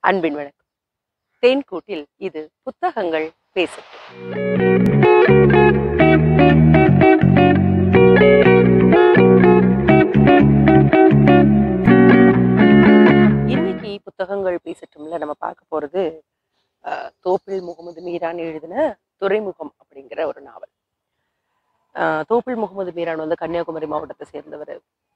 அன்பின் வணக்கம் தேன்கூட்டில் இது புத்தகங்கள் பேசட்டும் இன்னைக்கு புத்தகங்கள் பேசட்டும்ல நம்ம பார்க்க போறது அஹ், தோப்பில் முகமது மீரான் எழுதின துறைமுகம் அப்படிங்கிற ஒரு நாவல் அஹ், தோப்பில் முகமது மீரான் வந்து கன்னியாகுமரி மாவட்டத்தை சேர்ந்தவர்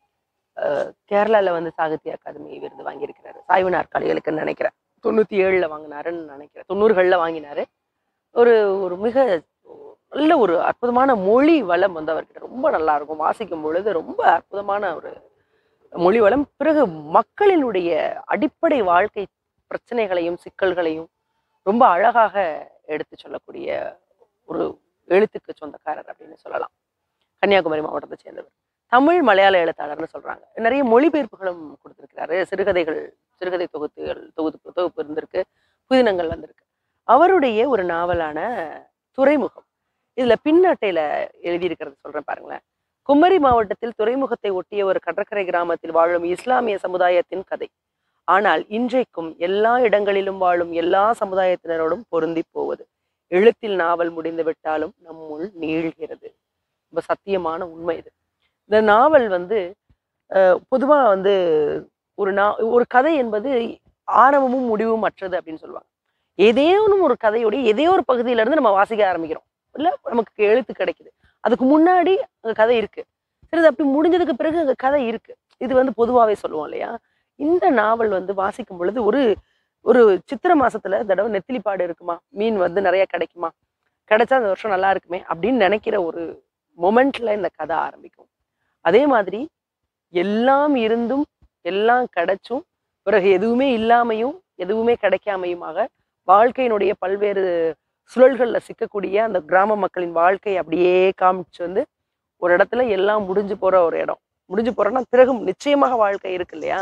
அஹ், கேரளால வந்து சாகித்ய அகாதமி விருது வாங்கியிருக்கிறாரு சாய்வு நாற்காலிகளுக்குன்னு நினைக்கிறேன் தொண்ணூத்தி ஏழுல வாங்கினாருன்னு நினைக்கிறேன் தொண்ணூறுகள்ல வாங்கினாரு ஒரு ஒரு மிக நல்ல ஒரு அற்புதமான மொழி வளம் வந்து அவர்கிட்ட ரொம்ப நல்லா இருக்கும் வாசிக்கும் பொழுது ரொம்ப அற்புதமான ஒரு மொழி வளம் பிறகு மக்களினுடைய அடிப்படை வாழ்க்கை பிரச்சனைகளையும் சிக்கல்களையும் ரொம்ப அழகாக எடுத்து சொல்லக்கூடிய ஒரு எழுத்துக்கு சொந்தக்காரர் அப்படின்னு சொல்லலாம் கன்னியாகுமரி மாவட்டத்தை சேர்ந்தவர் தமிழ் மலையாள எழுத்தாளர்னு சொல்றாங்க நிறைய மொழிபெயர்ப்புகளும் கொடுத்திருக்கிறாரு சிறுகதைகள் சிறுகதை தொகுத்துகள் தொகுப்பு தொகுப்பு இருந்திருக்கு புதினங்கள் வந்திருக்கு அவருடைய ஒரு நாவலான துறைமுகம் இதுல பின்னட்டையில எழுதியிருக்கிறது சொல்றேன் பாருங்களேன் குமரி மாவட்டத்தில் துறைமுகத்தை ஒட்டிய ஒரு கடற்கரை கிராமத்தில் வாழும் இஸ்லாமிய சமுதாயத்தின் கதை ஆனால் இன்றைக்கும் எல்லா இடங்களிலும் வாழும் எல்லா சமுதாயத்தினரோடும் பொருந்தி போவது எழுத்தில் நாவல் முடிந்து விட்டாலும் நம்முள் நீள்கிறது ரொம்ப சத்தியமான உண்மை இது இந்த நாவல் வந்து அஹ், பொதுவா வந்து ஒரு நா ஒரு கதை என்பது ஆரம்பமும் முடிவும் அற்றது அப்படின்னு சொல்லுவாங்க ஏதேனும் ஒரு கதையுடைய ஏதோ ஒரு பகுதியில இருந்து நம்ம வாசிக்க ஆரம்பிக்கிறோம் இல்ல நமக்கு எழுத்து கிடைக்குது அதுக்கு முன்னாடி அங்க கதை இருக்கு சரி அது அப்படி முடிஞ்சதுக்கு பிறகு அங்க கதை இருக்கு இது வந்து பொதுவாவே சொல்லுவோம் இல்லையா இந்த நாவல் வந்து வாசிக்கும் பொழுது ஒரு ஒரு சித்திரை மாசத்துல இந்த தடவை நெத்திலிப்பாடு இருக்குமா மீன் வந்து நிறைய கிடைக்குமா கிடைச்சா அந்த வருஷம் நல்லா இருக்குமே அப்படின்னு நினைக்கிற ஒரு மொமெண்ட்ல இந்த கதை ஆரம்பிக்கும் அதே மாதிரி எல்லாம் இருந்தும் எல்லாம் கிடைச்சும் பிறகு எதுவுமே இல்லாமையும் எதுவுமே கிடைக்காமையுமாக வாழ்க்கையினுடைய பல்வேறு சுழல்கள்ல சிக்கக்கூடிய அந்த கிராம மக்களின் வாழ்க்கை அப்படியே காமிச்சு வந்து ஒரு இடத்துல எல்லாம் முடிஞ்சு போற ஒரு இடம் முடிஞ்சு போறோம்னா பிறகு நிச்சயமாக வாழ்க்கை இருக்கு இல்லையா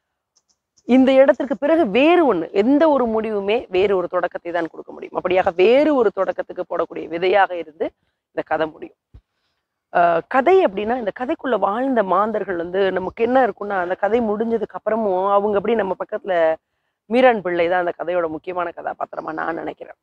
இந்த இடத்திற்கு பிறகு வேறு ஒண்ணு எந்த ஒரு முடிவுமே வேறு ஒரு தொடக்கத்தை தான் கொடுக்க முடியும் அப்படியாக வேறு ஒரு தொடக்கத்துக்கு போடக்கூடிய விதையாக இருந்து இந்த கதை முடியும் ஆஹ் கதை அப்படின்னா இந்த கதைக்குள்ள வாழ்ந்த மாந்தர்கள் வந்து நமக்கு என்ன இருக்கும்னா அந்த கதை முடிஞ்சதுக்கு அப்புறமும் அவங்க அப்படி நம்ம பக்கத்துல மீரான் பிள்ளை தான் அந்த கதையோட முக்கியமான கதாபாத்திரமா நான் நினைக்கிறேன்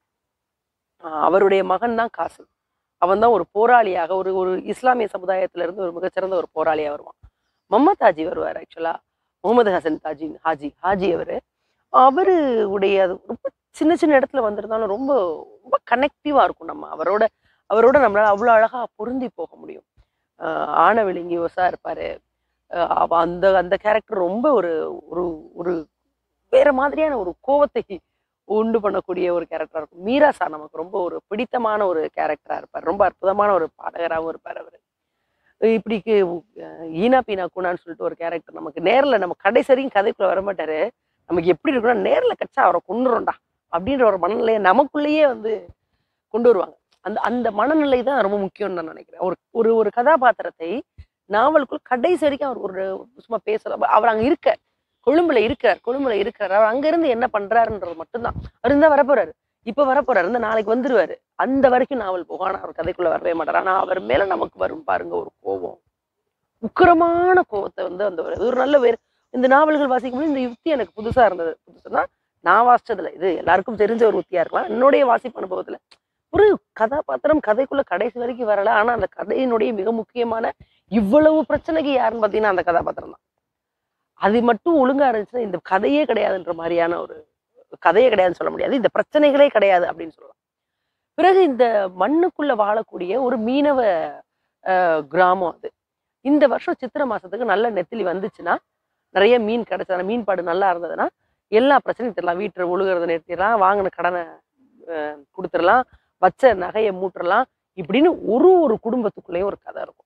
ஆஹ் அவருடைய மகன் தான் காசிம் அவன் தான் ஒரு போராளியாக ஒரு ஒரு இஸ்லாமிய சமுதாயத்துல இருந்து ஒரு மிகச்சிறந்த ஒரு போராளியா வருவான் மம்மதாஜி வருவார் ஆக்சுவலா முகமது ஹசன் தாஜி ஹாஜி ஹாஜி அவரு அவரு உடைய அது ரொம்ப சின்ன சின்ன இடத்துல வந்திருந்தாலும் ரொம்ப ரொம்ப கனெக்டிவா இருக்கும் நம்ம அவரோட அவரோட நம்மளால அவ்வளவு அழகா பொருந்தி போக முடியும் ஆஹ் ஆனவிழுங்கி ஒசா இருப்பாரு ஆஹ் அவ அந்த அந்த கேரக்டர் ரொம்ப ஒரு ஒரு ஒரு வேற மாதிரியான ஒரு கோவத்தை உண்டு பண்ணக்கூடிய ஒரு கேரக்டரா இருக்கும் மீராசா நமக்கு ரொம்ப ஒரு பிடித்தமான ஒரு கேரக்டரா இருப்பார் ரொம்ப அற்புதமான ஒரு பாடகராகவும் இருப்பார் அவர் இப்படிக்கு அஹ் ஈனா பீனா கூனான்னு சொல்லிட்டு ஒரு கேரக்டர் நமக்கு நேர்ல நம்ம கடைசி வரைக்கும் கதைக்குள்ள வரமாட்டாரு நமக்கு எப்படி இருக்குன்னா நேர்ல கச்சா அவரை கொண்டுறோம்டா அப்படின்ற ஒரு மனநிலையை நமக்குள்ளேயே வந்து கொண்டு வருவாங்க அந்த அந்த மனநிலை தான் ரொம்ப முக்கியம்னு நான் நினைக்கிறேன் ஒரு ஒரு ஒரு கதாபாத்திரத்தை நாவலுக்குள்ள கடைசி வரைக்கும் அவர் ஒரு சும்மா பேசலாம் அவர் அங்க இருக்க கொழும்புல இருக்கார் கொழும்புல இருக்கார் அவர் அங்க இருந்து என்ன பண்றாருன்றது மட்டும்தான் அவர் இருந்தா வரப்போறாரு இப்ப வரப்போறாரு இந்த நாளைக்கு வந்துருவாரு அந்த வரைக்கும் நாவல் போகும் ஆனா அவர் கதைக்குள்ள வரவே மாட்டார் ஆனா அவர் மேல நமக்கு வரும் பாருங்க ஒரு கோபம் உக்கிரமான கோபத்தை வந்து அந்த ஒரு இது ஒரு நல்ல வேறு இந்த நாவல்கள் வாசிக்கும் போது இந்த யுக்தி எனக்கு புதுசா இருந்தது புதுசுனா நான் வாசிச்சதுல இது எல்லாருக்கும் தெரிஞ்ச ஒரு உத்தியா இருக்கலாம் என்னுடைய வாசிப்பு அனுபவத்துல ஒரு கதாபாத்திரம் கதைக்குள்ள கடைசி வரைக்கும் வரல ஆனா அந்த கதையினுடைய மிக முக்கியமான இவ்வளவு பிரச்சனைக்கு யாருன்னு பாத்தீங்கன்னா அந்த கதாபாத்திரம் தான் அது மட்டும் ஒழுங்கா இருந்துச்சுன்னா இந்த கதையே கிடையாதுன்ற மாதிரியான ஒரு கதையே கிடையாதுன்னு சொல்ல முடியாது இந்த பிரச்சனைகளே கிடையாது அப்படின்னு சொல்லலாம் பிறகு இந்த மண்ணுக்குள்ள வாழக்கூடிய ஒரு மீனவ அஹ், கிராமம் அது இந்த வருஷம் சித்திரை மாசத்துக்கு நல்ல நெத்திலி வந்துச்சுன்னா நிறைய மீன் கிடைச்சா மீன்பாடு நல்லா இருந்ததுன்னா எல்லா பிரச்சனையும் தரலாம் வீட்டில் ஒழுகிறத நிறுத்திடலாம் வாங்கின கடனை அஹ், கொடுத்துடலாம் வச்ச நகையை மூட்டுறலாம் இப்படின்னு ஒரு ஒரு குடும்பத்துக்குள்ளேயும் ஒரு கதை இருக்கும்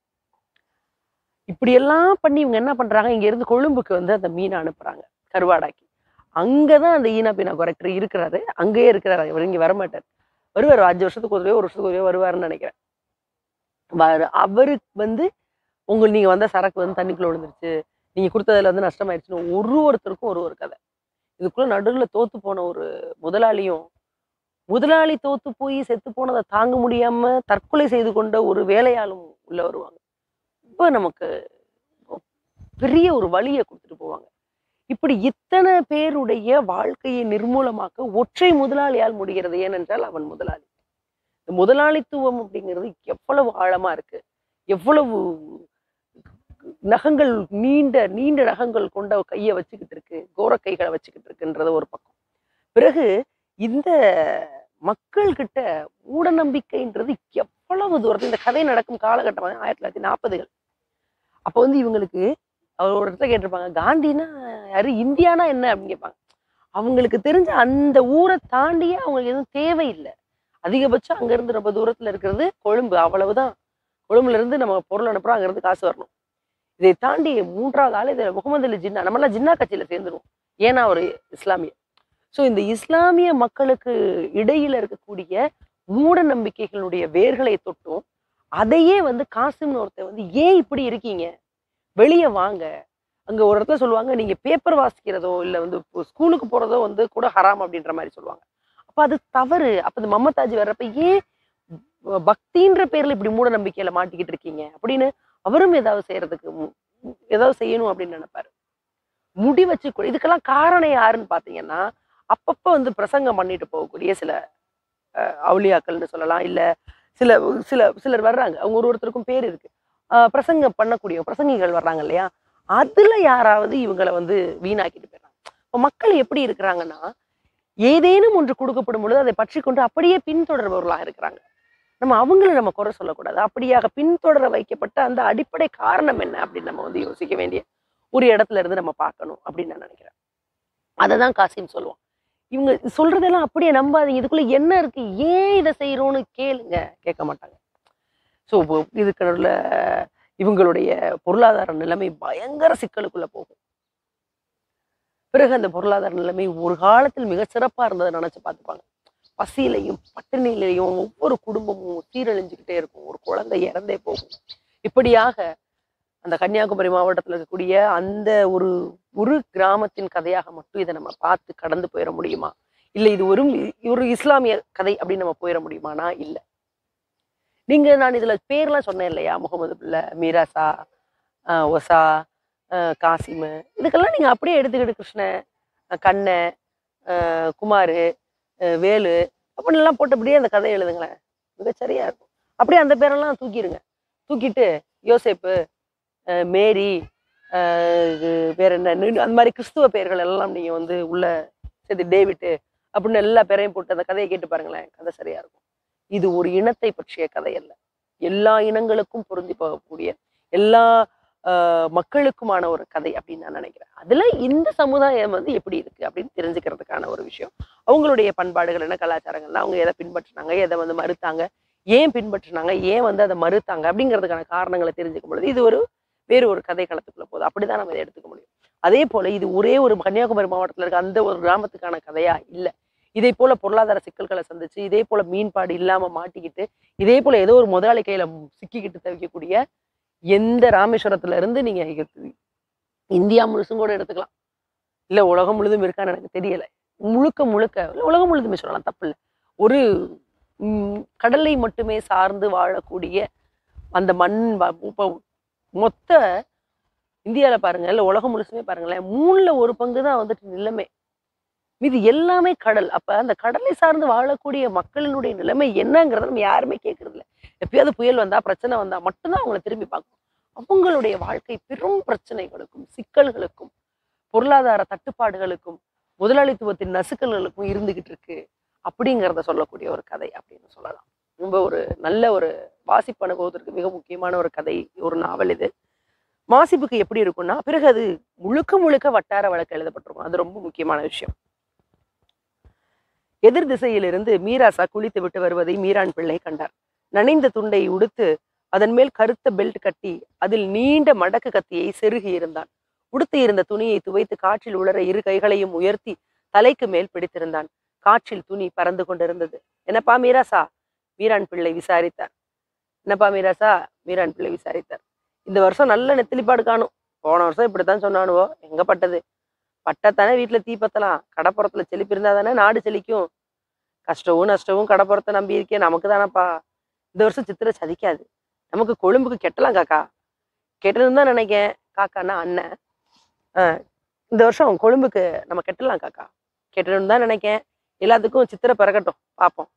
இப்படியெல்லாம் பண்ணி இவங்க என்ன பண்றாங்க இங்க இருந்து கொழும்புக்கு வந்து அந்த மீனை அனுப்புறாங்க கருவாடாக்கி அங்கதான் அந்த ஈனா பீனா கரெக்டர் இருக்கிறாரு அங்கேயே இருக்கிறாரு இவர் இங்க வரமாட்டார் வருவார் அஞ்சு வருஷத்துக்கு ஒருவே ஒரு வருஷத்துக்கு ஒருவே வருவாருன்னு நினைக்கிறேன் வரு- அவருக்கு வந்து உங்க நீங்க வந்த சரக்கு வந்து தண்ணிக்குள்ள விழுந்துருச்சு நீங்க கொடுத்ததுல வந்து நஷ்டமாயிருச்சுன்னு ஒரு ஒருத்தருக்கும் ஒரு ஒரு கதை இதுக்குள்ள நடுவுல தோத்து போன ஒரு முதலாளியும் முதலாளி தோத்து போய் செத்து போனதை தாங்க முடியாம தற்கொலை செய்து கொண்ட ஒரு வேலையாளும் உள்ள வருவாங்க ரொம்ப நமக்கு பெரிய ஒரு வழியை கொடுத்துட்டு போவாங்க இப்படி இத்தனை பேருடைய வாழ்க்கையை நிர்மூலமாக்க ஒற்றை முதலாளியால் முடிகிறது ஏனென்றால் அவன் முதலாளி இந்த முதலாளித்துவம் அப்படிங்கிறது எவ்வளவு ஆழமா இருக்கு எவ்வளவு நகங்கள் நீண்ட நீண்ட நகங்கள் கொண்ட கையை வச்சுக்கிட்டு இருக்கு கோர கைகளை வச்சுக்கிட்டு இருக்குன்றது ஒரு பக்கம் பிறகு இந்த மக்கள் கிட்ட மூட நம்பிக்கைன்றது எவ்வளவு தூரத்தில் இந்த கதை நடக்கும் காலகட்டம் வந்து ஆயிரத்தி தொள்ளாயிரத்தி நாற்பதுகள் அப்போ வந்து இவங்களுக்கு அவர் ஒரு இடத்துல கேட்டிருப்பாங்க காந்தினா யாரு இந்தியானா என்ன அப்படின்னு கேட்பாங்க அவங்களுக்கு தெரிஞ்ச அந்த ஊரை தாண்டியே அவங்களுக்கு எதுவும் தேவையில்லை அதிகபட்சம் அங்க இருந்து ரொம்ப தூரத்துல இருக்கிறது கொழும்பு அவ்வளவுதான் கொழும்புல இருந்து நம்ம பொருள் அனுப்புறோம் அங்க இருந்து காசு வரணும் இதை தாண்டி மூன்றாவது ஆள் இதில் முகமது அலி ஜின்னா நம்மளாம் ஜின்னா கட்சியில சேர்ந்துருவோம் ஏன்னா ஒரு இஸ்லாமிய ஸோ இந்த இஸ்லாமிய மக்களுக்கு இடையில இருக்கக்கூடிய மூட நம்பிக்கைகளுடைய வேர்களை தொட்டும் அதையே வந்து காசிம்னு ஒருத்தர் வந்து ஏன் இப்படி இருக்கீங்க வெளியே வாங்க அங்க ஒரு இடத்துல சொல்லுவாங்க நீங்க பேப்பர் வாசிக்கிறதோ இல்ல வந்து இப்போ ஸ்கூலுக்கு போறதோ வந்து கூட ஹராம் அப்படின்ற மாதிரி சொல்லுவாங்க அப்ப அது தவறு அப்ப இந்த மமதாஜி வர்றப்ப ஏன் ப- பக்தின்ற பேர்ல இப்படி மூட நம்பிக்கையில மாட்டிக்கிட்டு இருக்கீங்க அப்படின்னு அவரும் ஏதாவது செய்யறதுக்கு மு- மு- ஏதாவது செய்யணும் அப்படின்னு நினைப்பாரு முடி வச்சு கூட- இதுக்கெல்லாம் காரணம் யாருன்னு பாத்தீங்கன்னா அப்பப்ப வந்து பிரசங்கம் பண்ணிட்டு போகக்கூடிய சில அஹ், அவுலியாக்கள்னு சொல்லலாம் இல்ல சில சில சிலர் வர்றாங்க அவங்க ஒரு ஒருத்தருக்கும் பேர் இருக்கு அஹ், பிரசங்கம் பண்ணக்கூடிய பிரசங்கிகள் வர்றாங்க இல்லையா அதுல யாராவது இவங்களை வந்து வீணாக்கிட்டு போயிடுறாங்க இப்போ மக்கள் எப்படி இருக்கிறாங்கன்னா ஏதேனும் ஒன்று கொடுக்கப்படும் பொழுது அதை பற்றி கொண்டு அப்படியே பின்தொடர்பவர்களாக இருக்கிறாங்க நம்ம அவங்கள நம்ம குறை சொல்லக்கூடாது அப்படியாக பின்தொடர வைக்கப்பட்ட அந்த அடிப்படை காரணம் என்ன அப்படின்னு நம்ம வந்து யோசிக்க வேண்டிய ஒரு இடத்துல இருந்து நம்ம பார்க்கணும் அப்படின்னு நான் நினைக்கிறேன் அதை தான் காசிம் சொல்லுவான் இவங்க சொல்றதெல்லாம் அப்படியே நம்பாதீங்க இதுக்குள்ள என்ன இருக்கு ஏன் இதை செய்யறோம்னு கேளுங்க கேட்க மாட்டாங்க ஸோ இதுக்கு நடுவுல இவங்களுடைய பொருளாதார நிலைமை பயங்கர சிக்கலுக்குள்ள போகும் பிறகு அந்த பொருளாதார நிலைமை ஒரு காலத்தில் மிக சிறப்பா இருந்ததை நினைச்சு பார்த்துப்பாங்க பசியிலையும் பட்டினியிலையும் ஒவ்வொரு குடும்பமும் சீரழிஞ்சுக்கிட்டே இருக்கும் ஒரு குழந்தை இறந்தே போகும் இப்படியாக அந்த கன்னியாகுமரி மாவட்டத்தில் இருக்கக்கூடிய அந்த ஒரு ஒரு கிராமத்தின் கதையாக மட்டும் இதை நம்ம பார்த்து கடந்து போயிட முடியுமா இல்லை இது ஒரு ஒரு இஸ்லாமிய கதை அப்படின்னு நம்ம போயிட முடியுமானா இல்லை நீங்க நான் இதுல பேர்லாம் சொன்னேன் இல்லையா முகமது பிள்ளை மீராசா ஆஹ் ஒசா ஆஹ் காசிமு இதுக்கெல்லாம் நீங்க அப்படியே எடுத்துக்கிட்டு கிருஷ்ணன் அஹ் கண்ணன் ஆஹ் குமாரு ஆஹ் வேலு அப்படின்னு எல்லாம் போட்டு அப்படியே அந்த கதையை எழுதுங்களேன் மிகச்சரியா இருக்கும் அப்படியே அந்த பேரெல்லாம் தூக்கிடுங்க தூக்கிட்டு யோசேப்பு ஆஹ் மேரி ஆஹ் இது வேற என்ன நின்னு- அந்த மாதிரி கிறிஸ்துவ பெயர்கள் எல்லாம் நீங்க வந்து உள்ள சேர்த்து டேவிட்டு அப்படின்னு எல்லா பேரையும் போட்டு அந்த கதையை கேட்டு பாருங்களேன் கதை சரியா இருக்கும் இது ஒரு இனத்தை பற்றிய கதை அல்ல எல்லா இனங்களுக்கும் பொருந்தி போகக்கூடிய எல்லா ஆஹ் மக்களுக்குமான ஒரு கதை அப்படின்னு நான் நினைக்கிறேன் அதுல இந்த சமுதாயம் வந்து எப்படி இருக்கு அப்படின்னு தெரிஞ்சுக்கிறதுக்கான ஒரு விஷயம் அவங்களுடைய பண்பாடுகள் என்ன கலாச்சாரங்கள்னா அவங்க எதை பின்பற்றினாங்க எதை வந்து மறுத்தாங்க ஏன் பின்பற்றினாங்க ஏன் வந்து அதை மறுத்தாங்க அப்படிங்கிறதுக்கான காரணங்களை தெரிஞ்சுக்கும் பொழுது இது ஒரு வேறு ஒரு கதை களத்துக்குள்ள போகுது அப்படிதான் நம்ம இதை எடுத்துக்க முடியும் அதே போல இது ஒரே ஒரு கன்னியாகுமரி மாவட்டத்துல இருக்க அந்த ஒரு கிராமத்துக்கான கதையா இல்ல இதே போல பொருளாதார சிக்கல்களை சந்திச்சு இதே போல மீன்பாடு இல்லாம மாட்டிக்கிட்டு இதே போல ஏதோ ஒரு முதலாளி கையில சிக்கிக்கிட்டு தவிக்கக்கூடிய எந்த ராமேஸ்வரத்துல இருந்து நீங்க இங்க- இந்தியா முழுசும் கூட எடுத்துக்கலாம் இல்ல உலகம் முழுதும் இருக்கான்னு எனக்கு தெரியல முழுக்க முழுக்க இல்ல உலகம் முழுதுமே சொல்லலாம் தப்பு இல்லை ஒரு ம், கடலை மட்டுமே சார்ந்து வாழக்கூடிய அந்த மண் வ- இப்ப மொத்த இந்தியால பாருங்க இல்ல உலகம் முழுசுமே பாருங்களேன் மூணுல ஒரு பங்கு தான் வந்துட்டு நிலைமை மீதி எல்லாமே கடல் அப்ப அந்த கடலை சார்ந்து வாழக்கூடிய மக்களினுடைய நிலைமை என்னங்கிறத நம்ம யாருமே கேட்கறது இல்ல எப்பயாவது புயல் வந்தா பிரச்சனை வந்தா மட்டும்தான் அவங்கள திரும்பி பார்க்கணும் அவங்களுடைய வாழ்க்கை பெரும் பிரச்சனைகளுக்கும் சிக்கல்களுக்கும் பொருளாதார தட்டுப்பாடுகளுக்கும் முதலாளித்துவத்தின் நசுக்கல்களுக்கும் இருந்துகிட்டு இருக்கு அப்படிங்கிறத சொல்லக்கூடிய ஒரு கதை அப்படின்னு சொல்லலாம் ரொம்ப ஒரு நல்ல ஒரு வாசிப்பு அனுபவத்திற்கு மிக முக்கியமான ஒரு கதை ஒரு நாவல் இது வாசிப்புக்கு எப்படி இருக்கும்னா பிறகு அது முழுக்க முழுக்க வட்டார வழக்கு எழுதப்பட்டிருக்கும் அது ரொம்ப முக்கியமான விஷயம் எதிர் திசையிலிருந்து மீராசா குளித்து விட்டு வருவதை மீரான் பிள்ளை கண்டார் நனைந்த துண்டை உடுத்து அதன் மேல் கருத்த பெல்ட் கட்டி அதில் நீண்ட மடக்கு கத்தியை செருகி இருந்தான் உடுத்தி இருந்த துணியை துவைத்து காற்றில் உலர இரு கைகளையும் உயர்த்தி தலைக்கு மேல் பிடித்திருந்தான் காற்றில் துணி பறந்து கொண்டிருந்தது என்னப்பா மீராசா மீரான் பிள்ளை விசாரித்தார் என்னப்பா மீராசா மீரான் பிள்ளை விசாரித்தார் இந்த வருஷம் நல்ல நெத்திலிப்பாடு காணும் போன வருஷம் இப்படித்தான் சொன்னானுவோ எங்க பட்டது பட்டத்தானே வீட்டுல தீ பத்தலாம் கடப்புறத்துல செழிப்பு இருந்தா தானே நாடு செழிக்கும் கஷ்டமும் நஷ்டமும் கடப்புறத்தை நம்பி இருக்கேன் நமக்கு தானப்பா இந்த வருஷம் சித்திரை சதிக்காது நமக்கு கொழும்புக்கு கெட்டலாம் காக்கா கெட்டதுன்னு தான் நினைக்கேன் காக்கான்னா அண்ணன் ஆஹ் இந்த வருஷம் கொழும்புக்கு நம்ம கெட்டலாம் காக்கா கெட்டணும்னு தான் நினைக்கேன் எல்லாத்துக்கும் சித்திரை பிறக்கட்டும் பார்ப்போம்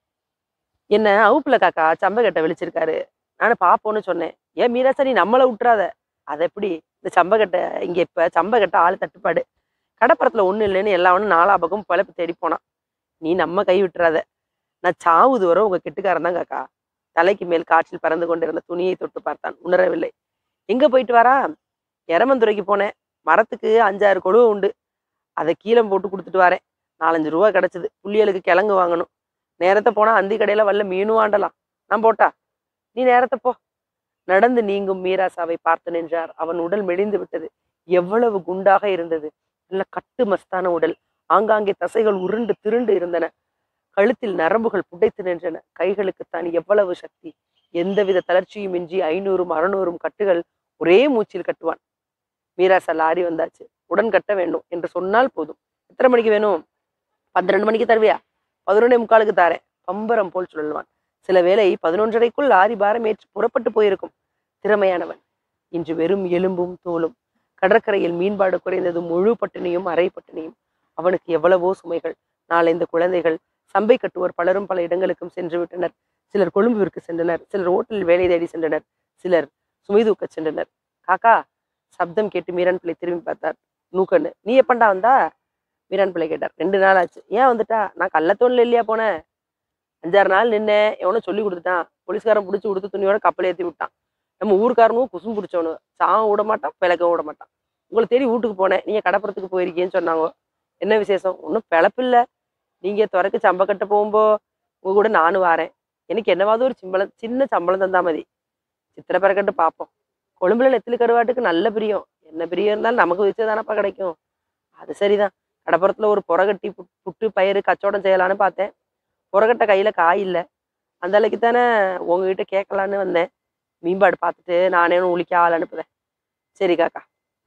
என்ன அவுப்புல காக்கா சம்பகட்டை விழிச்சிருக்காரு நானும் பார்ப்போன்னு சொன்னேன் ஏன் மீராசா நீ நம்மளை விட்டுறாத அதை எப்படி இந்த சம்பகட்டை இங்க இப்ப சம்பகட்டை ஆள் தட்டுப்பாடு கடப்பரத்துல ஒண்ணும் இல்லைன்னு எல்லாவனும் நாலா பக்கம் பழப்பு தேடி போனான் நீ நம்ம கை விட்டுறாத நான் சாவுது வரை உங்க கெட்டுக்காரன் தான் காக்கா தலைக்கு மேல் காற்றில் பறந்து கொண்டிருந்த துணியை தொட்டு பார்த்தான் உணரவில்லை எங்க போயிட்டு வரா எரமந்துறைக்கு போனேன் மரத்துக்கு அஞ்சாறு கொழுவை உண்டு அதை கீழே போட்டு கொடுத்துட்டு வரேன் நாலஞ்சு ரூபா கிடைச்சது புள்ளியலுக்கு கிழங்கு வாங்கணும் நேரத்தை போனா அந்தி கடையில வல்ல மீனும் வாண்டலாம் நான் போட்டா நீ நேரத்தை போ நடந்து நீங்கும் மீராசாவை பார்த்து நின்றார் அவன் உடல் மெலிந்து விட்டது எவ்வளவு குண்டாக இருந்தது நல்ல கட்டு மஸ்தான உடல் ஆங்காங்கே தசைகள் உருண்டு திருண்டு இருந்தன கழுத்தில் நரம்புகள் புடைத்து நின்றன கைகளுக்கு தான் எவ்வளவு சக்தி எந்தவித தளர்ச்சியும் இன்றி ஐநூறும் அறுநூறும் கட்டுகள் ஒரே மூச்சில் கட்டுவான் மீராசா லாரி வந்தாச்சு உடன் கட்ட வேண்டும் என்று சொன்னால் போதும் எத்தனை மணிக்கு வேணும் பன்னிரெண்டு மணிக்கு தருவியா பதினொன்னே முக்காலுக்கு தாரேன் பம்பரம் போல் சொல்லுவான் சில வேளை பதினொன்றரைக்குள் லாரி பாரம் ஏற்று புறப்பட்டு போயிருக்கும் திறமையானவன் இன்று வெறும் எலும்பும் தோலும் கடற்கரையில் மீன்பாடு குறைந்தது முழு பட்டினியும் அரை பட்டினியும் அவனுக்கு எவ்வளவோ சுமைகள் நாளைந்து குழந்தைகள் சம்பை கட்டுவோர் பலரும் பல இடங்களுக்கும் சென்று விட்டனர் சிலர் கொழும்புவிற்கு சென்றனர் சிலர் ஓட்டலில் வேலை தேடி சென்றனர் சிலர் சுமை தூக்கச் சென்றனர் காக்கா சப்தம் கேட்டு மீரன் பிள்ளை திரும்பி பார்த்தார் நூக்கன்னு நீ எப்பண்டா வந்தா மீரான் பிள்ளை கேட்டார் ரெண்டு நாள் ஆச்சு ஏன் வந்துட்டா நான் கள்ளத்தோணில் இல்லையா போனேன் அஞ்சாறு நாள் நின்னேன் எவனோ சொல்லி கொடுத்துட்டான் போலீஸ்காரன் பிடிச்சி கொடுத்து துணியோட கப்பல் ஏற்றி விட்டான் நம்ம ஊருக்காரனும் குசும் பிடிச்சவனு சாவம் விட மாட்டான் பிளக்கவும் விட மாட்டான் உங்களை தேடி வீட்டுக்கு போனேன் நீங்க கடப்புறத்துக்கு போயிருக்கீங்கன்னு சொன்னாங்க என்ன விசேஷம் ஒன்றும் பிழப்பில்ல நீங்க துறைக்கு சம்பக்கட்ட போகும்போ உங்க கூட நானும் வாரேன் எனக்கு என்னவாவது ஒரு சிம்பளம் சின்ன சம்பளம் தந்தா மதி சித்திரை பிறக்கட்டு பார்ப்போம் கொழும்புல நெத்திலி கருவாட்டுக்கு நல்ல பிரியம் என்ன பிரியம் இருந்தாலும் நமக்கு வச்சதானப்பா கிடைக்கும் அது சரிதான் கடப்புறத்துல ஒரு புறகட்டி புட்- புட்டு பயிறு கச்சோடம் செய்யலான்னு பார்த்தேன் புறகட்ட கையில காய் இல்லை அந்த அளவுக்கு தானே உங்ககிட்ட கேட்கலான்னு வந்தேன் மீன்பாடு பார்த்துட்டு நானே ஒன்று உளிக்க ஆள் அனுப்புதேன் சரி காக்கா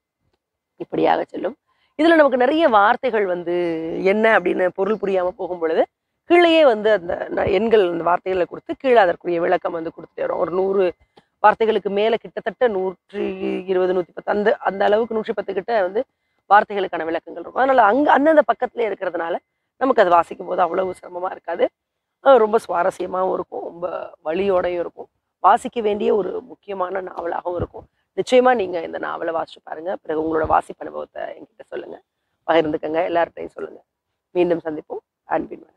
இப்படியாக செல்லும் இதுல நமக்கு நிறைய வார்த்தைகள் வந்து என்ன அப்படின்னு பொருள் புரியாம போகும் பொழுது கீழேயே வந்து அந்த ந- எண்கள் அந்த வார்த்தைகளை கொடுத்து கீழே அதற்குரிய விளக்கம் வந்து கொடுத்துட்டே வரும் ஒரு நூறு வார்த்தைகளுக்கு மேல கிட்டத்தட்ட நூற்றி இருபது நூத்தி பத்து அந்த அந்த அளவுக்கு நூற்றி பத்து கிட்ட வந்து வார்த்தைகளுக்கான விளக்கங்கள் இருக்கும் அதனால அங்க அந்தந்த பக்கத்துல இருக்கிறதுனால நமக்கு அது வாசிக்கும் போது அவ்வளவு சிரமமா இருக்காது அஹ் ரொம்ப சுவாரஸ்யமாகவும் இருக்கும் ரொம்ப வழியோடையும் இருக்கும் வாசிக்க வேண்டிய ஒரு முக்கியமான நாவலாகவும் இருக்கும் நிச்சயமா நீங்க இந்த நாவலை வாசிச்சு பாருங்க பிறகு உங்களோட வாசிப்பு அனுபவத்தை என்கிட்ட சொல்லுங்க பகிர்ந்துக்கங்க எல்லார்ட்டையும் சொல்லுங்க மீண்டும் சந்திப்போம் அன்பின் வணக்கம்.